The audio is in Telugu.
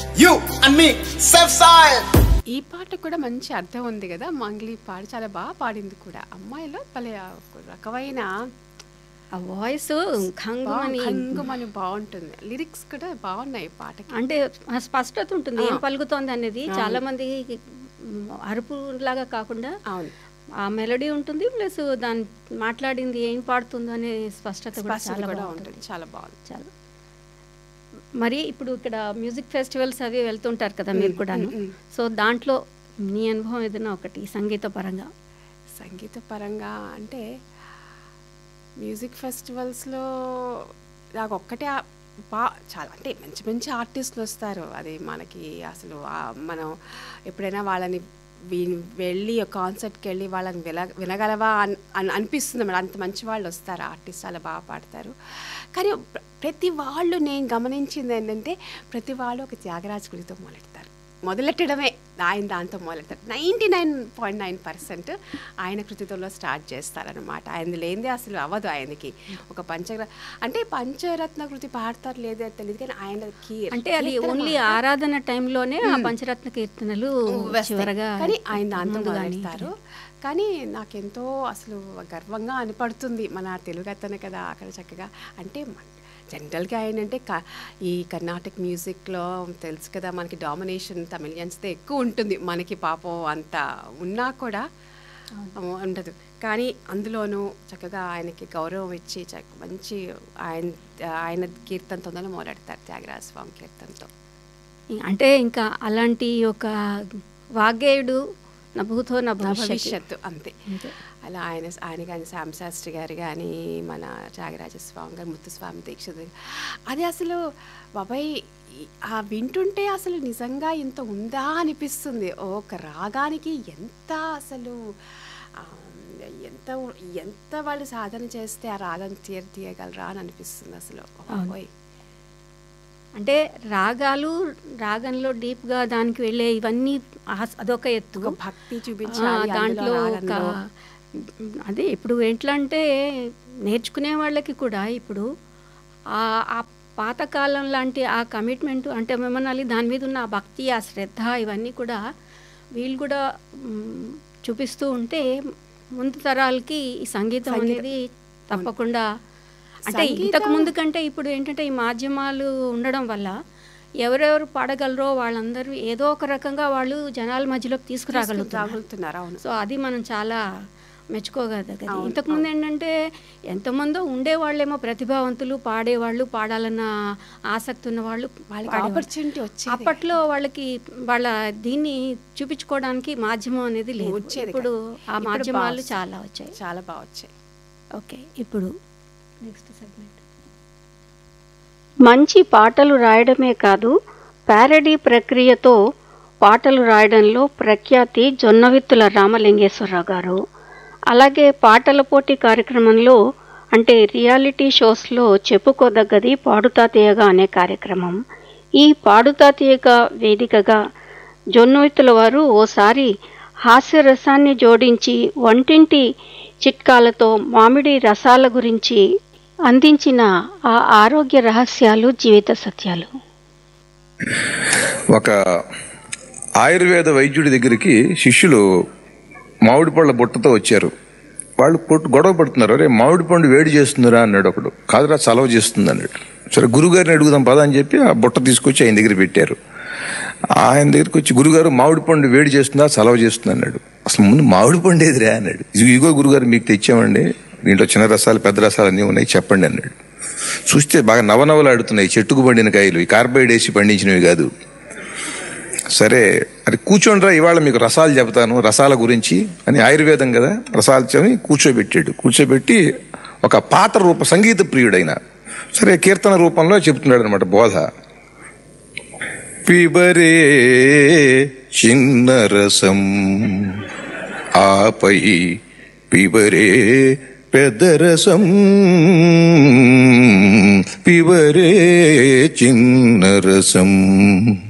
You and me, safe side. ఈ పాట కూడా మంచి అర్థం ఉంది కదా మంగ్లీ పాడి చాలా బాగా పాడింది కూడా అమ్మాయిలో భలే ఒక రకమైన ఆ వాయిస్ ఖంగుమని కంగుమని బాగుంటుంది లిరిక్స్ కూడా బాగున్నాయి ఈ పాటకి అంటే ఆ స్పష్టత ఉంటుంది ఏం పలుకుతోంది అనేది చాలా మంది అరుపు లాగా కాకుండా అవును ఆ మెలడీ ఉంటుంది ప్లస్ దాని మాట్లాడింది ఏం పాడుతుందో అనే స్పష్టత కూడా స్పష్టత చాలా కూడా బాగుంటుంది ఉంటుంది చాలా బాగుంది చాలా మరి ఇప్పుడు ఇక్కడ మ్యూజిక్ ఫెస్టివల్స్ అవి వెళ్తుంటారు కదా మీరు కూడాను సో దాంట్లో నీ అనుభవం ఏదైనా ఒకటి సంగీత పరంగా సంగీత పరంగా అంటే మ్యూజిక్ ఫెస్టివల్స్లో నాకు ఒక్కటే ఆ- బా చాలా అంటే మంచి మంచి ఆర్టిస్టులు వస్తారు అది మనకి అసలు ఆ- మనం ఎప్పుడైనా వాళ్ళని వీ- వెళ్ళి కాన్సర్ట్కి వెళ్ళి వాళ్ళని విన వినగలవా అని అని అనిపిస్తుంది మేడం అంత మంచి వాళ్ళు వస్తారు ఆర్టిస్ట్ చాలా బాగా పాడతారు కానీ ప్ర- ప్రతి వాళ్ళు నేను గమనించింది ఏంటంటే ప్రతి వాళ్ళు ఒక త్యాగరాజ గుడితో మొదలెడతారు మొదలెట్టడమే ఆయన దాంతో మొదలెడతారు ninety nine point nine percent ఆయన కృతితో స్టార్ట్ చేస్తారనమాట ఆయన లేనిదే అసలు అవ్వదు ఆయనకి ఒక పంచ అంటే పంచరత్న కృతి పాడతారు లేదో తెలియదు కానీ ఆయన కీ- అంటే అది కీర్తన ఓన్లీ ఆరాధన టైంలోనే ఆ పంచరత్న కీర్తనలు వస్తాయి. చివరగా కానీ ఆయన దాంతో ముందు గాని మొదలెడతారు కానీ నాకెంతో అసలు గర్వంగా అనిపడుతుంది మన తెలుగు అతను కదా అక్కడ చక్కగా అంటే మ- జనరల్గా ఆయన అంటే క- ఈ కర్ణాటక మ్యూజిక్లో తెలుసు కదా మనకి డామినేషన్ తమిళియన్స్తో ఎక్కువ ఉంటుంది మనకి పాపం అంత ఉన్నా కూడా ఉండదు కానీ అందులోనూ చక్కగా ఆయనకి గౌరవం ఇచ్చి చక్క మంచి ఆయన ఆయన కీర్తనతోనే మొదలెడతారు త్యాగరాజ స్వామి కీర్తనతో అంటే ఇంకా అలాంటి ఒక వాగ్గేయుడు నభూతో నా భవిష్యత్తు భవిష్యత్తు అంతే అంతే. అలా ఆయన ఆయన కానీ శాంశాస్త్రి గారు కానీ మన త్యాగరాజస్వామి గారు ముత్తుస్వామి దీక్షిత్ గారు. అది అసలు బాబాయ్ ఈ- ఆ వింటుంటే అసలు నిజంగా ఇంత ఉందా అనిపిస్తుంది ఒక రాగానికి ఎంత అసలు ఆ, ఎంత ఎంత వాళ్ళు సాధన చేస్తే ఆ రాగం తీర తీయగలరా అని అనిపిస్తుంది అసలు బాబోయ్ అంటే రాగాలు రాగంలో డీప్ గా దానికి వెళ్ళే ఇవన్నీ ఆస్- అదొక ఎత్తు ఒక భక్తి ఆ, చూపించాలి దాంట్లో అందులో ఒక రాగంలో. అదే ఇప్పుడు ఎట్లా అంటే నేర్చుకునే వాళ్ళకి కూడా ఇప్పుడు ఆ ఆ పాతకాలం లాంటి ఆ కమిట్మెంట్ అంటే మేమనాలి దాని మీద ఉన్న ఆ భక్తి ఆ శ్రద్ధ ఇవన్నీ కూడా వీళ్ళు కూడా మ్, చూపిస్తూ ఉంటే ముందు తరాలకి ఈ సంగీతం అనేది తప్పకుండా అంటే ఇంతకు ముందు కంటే ఇప్పుడు ఏంటంటే ఈ మాధ్యమాలు ఉండడం వల్ల ఎవరెవరు పాడగలరో వాళ్ళందరూ ఏదో ఒక రకంగా వాళ్ళు జనాల మధ్యలోకి తీసుకురాగలుగుతారు రాగలుగుతున్నారు అవును సో అది మనం చాలా మెచ్చుకోగలగదు ఇంతకుముందు ఏంటంటే ఎంతమందో ఉండేవాళ్ళేమో ప్రతిభావంతులు పాడేవాళ్ళు పాడాలన్న ఆసక్తి ఉన్న వాళ్ళు వాళ్ళకి పాడేవాళ్ళు. ఆపర్చునిటీ వచ్చేది అప్పట్లో వాళ్ళకి వాళ్ళ దీన్ని చూపించుకోవడానికి మాధ్యమం అనేది లేదు వచ్చేది ఇప్పుడు కాదు. ఆ ఇప్పుడు మాధ్యమాలు బాగా చాలా వచ్చాయి చాలా బాగా వచ్చాయి ఓకే ఇప్పుడు నెక్స్ట్ సెగ్మెంట్ మంచి పాటలు రాయడమే కాదు ప్యారడీ ప్రక్రియతో పాటలు రాయడంలో ప్రఖ్యాతి జొన్నవిత్తుల రామలింగేశ్వరరావు గారు అలాగే పాటల పోటీ కార్యక్రమంలో అంటే రియాలిటీ షోస్లో చెప్పుకోదగ్గది పాడుతా తీయగా అనే కార్యక్రమం ఈ పాడుతా తీయగా వేదికగా జొన్నవిత్తుల వారు ఓసారి హాస్యరసాన్ని జోడించి వంటింటి చిట్కాలతో మామిడి రసాల గురించి అందించిన ఆ ఆరోగ్య రహస్యాలు జీవిత సత్యాలు ఒక ఆయుర్వేద వైద్యుడి దగ్గరికి శిష్యులు మామిడి పళ్ళ బుట్టతో వచ్చారు వాళ్ళు పొట్టు గొడవ పడుతున్నారు అరే మామిడి పండు వేడి చేస్తుందిరా అన్నాడు ఒకడు కాదురా చలవ చేస్తుంది అన్నాడు సరే గురుగారిని అడుగుదాం పదా అని చెప్పి ఆ బుట్ట తీసుకొచ్చి ఆయన దగ్గర పెట్టారు ఆయన దగ్గరికి వచ్చి గురుగారు మామిడి పండు వేడి చేస్తుందా చలవ చేస్తుంది అన్నాడు అసలు ముందు మామిడి పండు ఏదిరా అన్నాడు ఇగో గురుగారు మీకు తెచ్చామండి దీంట్లో చిన్న రసాలు పెద్ద రసాలు అన్నీ ఉన్నాయి చెప్పండి అన్నాడు చూస్తే బాగా నవనవలాడుతున్నాయి చెట్టుకు పండిన కాయలు ఈ కార్బైడ్ వేసి పండించినవి కాదు సరే అది కూర్చోండిరా ఇవాళ మీకు రసాలు చెబుతాను రసాల గురించి అని ఆయుర్వేదం కదా రసాలు చెప్పి కూర్చోబెట్టాడు కూర్చోబెట్టి ఒక పాత్ర రూప సంగీత ప్రియుడైన సరే కీర్తన రూపంలో చెప్తున్నాడు అనమాట బోధ పిబరే చిన్న రసం ఆపై పిబరే పెద్ద రసం పిబరే చిన్న రసం